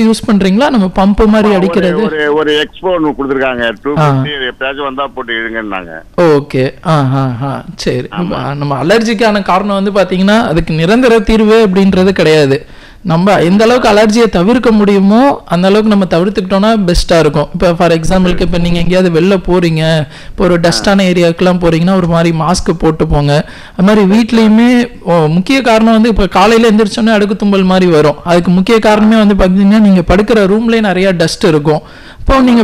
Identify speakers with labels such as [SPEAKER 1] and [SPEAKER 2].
[SPEAKER 1] எதுவும் யூஸ் பண்றீங்களா நம்ம பம்ப் மாதிரி
[SPEAKER 2] ஒரு-
[SPEAKER 1] அடிக்கிறது
[SPEAKER 2] ஒரு ஒரு எக்ஸ்போ ஒன்று கொடுத்துருக்காங்க டூ ஃபிஃப்டி எப்பயாச்சும் வந்தா போட்டு இழுங்கன்னாங்க
[SPEAKER 1] ஓகே ஆ ஆ ஆ சரி நம்ம நம்ம அலர்ஜிக்கான காரணம் வந்து பாத்தீங்கன்னா அதுக்கு நிரந்தர தீர்வு அப்படின்றது கிடையாது நம்ம எந்த அளவுக்கு அலர்ஜியை தவிர்க்க முடியுமோ அந்த அளவுக்கு நம்ம தவிர்த்துக்கிட்டோம்னா பெஸ்ட்டாக இருக்கும் இப்போ ஃபார் எக்ஸாம்பிளுக்கு இப்போ நீங்கள் எங்கேயாவது வெளில போறீங்க இப்போ ஒரு டஸ்டான ஏரியாவுக்குலாம் போறீங்கன்னா ஒரு மாதிரி மாஸ்க் போட்டு போங்க அது மாதிரி வீட்லேயுமே முக்கிய காரணம் வந்து இப்போ காலையில் எந்திரிச்சோன்னே அடுக்கு தும்பல் மாதிரி வரும் அதுக்கு முக்கிய காரணமே வந்து பார்த்தீங்கன்னா நீங்கள் படுக்கிற ரூம்லேயே நிறைய டஸ்ட் இருக்கும் இப்போ நீங்கள்